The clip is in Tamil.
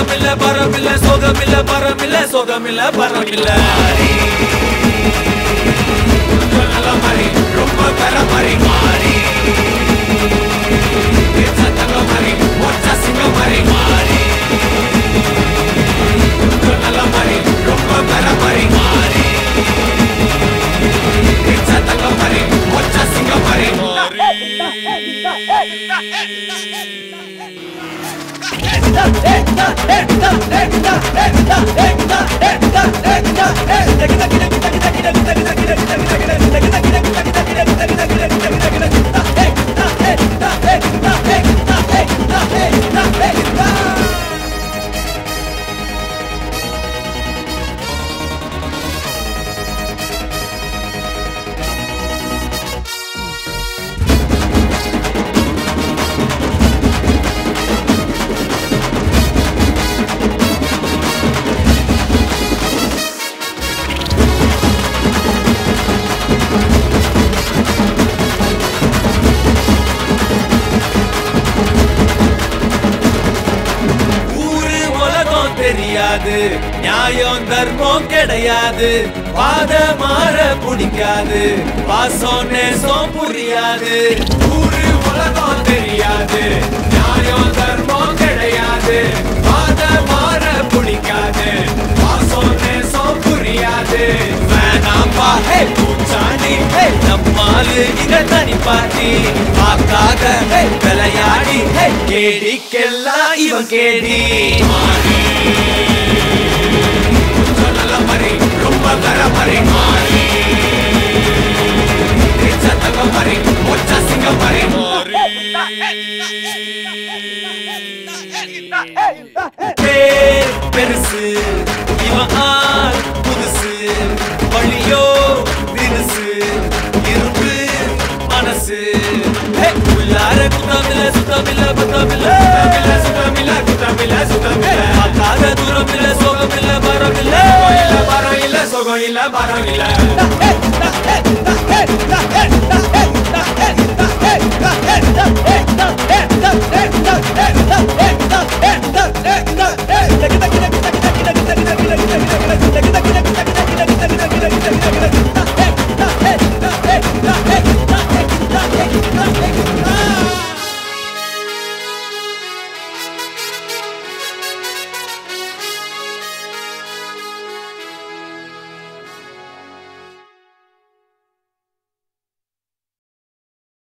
சுகமில்ல பரமில்ல சுகமில்ல பரமில்ல சுகமில்ல பரமில்ல கொஞ்சம் நல்ல மாதிரி ரொம்ப பெற மாதிரி மாறி தங்க மாதிரி ஒற்ற சிங்க மாதிரி மாறி கொஞ்சம் நல்ல மாதிரி ரொம்ப பெற மாதிரி மாறி தங்க மாதிரி ஒற்ற சிங்க மாதிரி ஊரு உலகம் தெரியாது நியாயம் தர்மம் கிடையாது பாத மாற பிடிக்காது பாசம் நேசம் புரியாது ஊரு உலகம் தெரியாது நியாயம் தர்மம் கிடையாது பாத மாற பிடிக்காது பாசம் நேசம் புரியாது வேணாம்பா ஹே பூச்சாண்டி ஹே நம்மாலு இங்க தனி பாட்டி பார்க்காத ஹே விளையாடி ஹே கேடிக்கெல்லாம் இவன் கேடி கொஞ்சம் நல்ல மாதிரி ரொம்ப கர மாதிரி மாறி சத்தங்க மாதிரி ஒற்ற சிங்க மாதிரி பேர் பெருசு இவன் ஆள் புதுசு வழியோ தினுசு இரும்பு மனசு ஹே, உள்ளார குத்தமில்ல சுத்தமில்ல பத்தமில்ல சுத்தமில்ல குத்தமில்ல சுத்தமில்ல பார்க்காத தூரம் இல்ல சோகம் இல்ல பரம் இல்ல இல்ல பரம் இல்ல சோகம் இல்ல பரம் இல்ல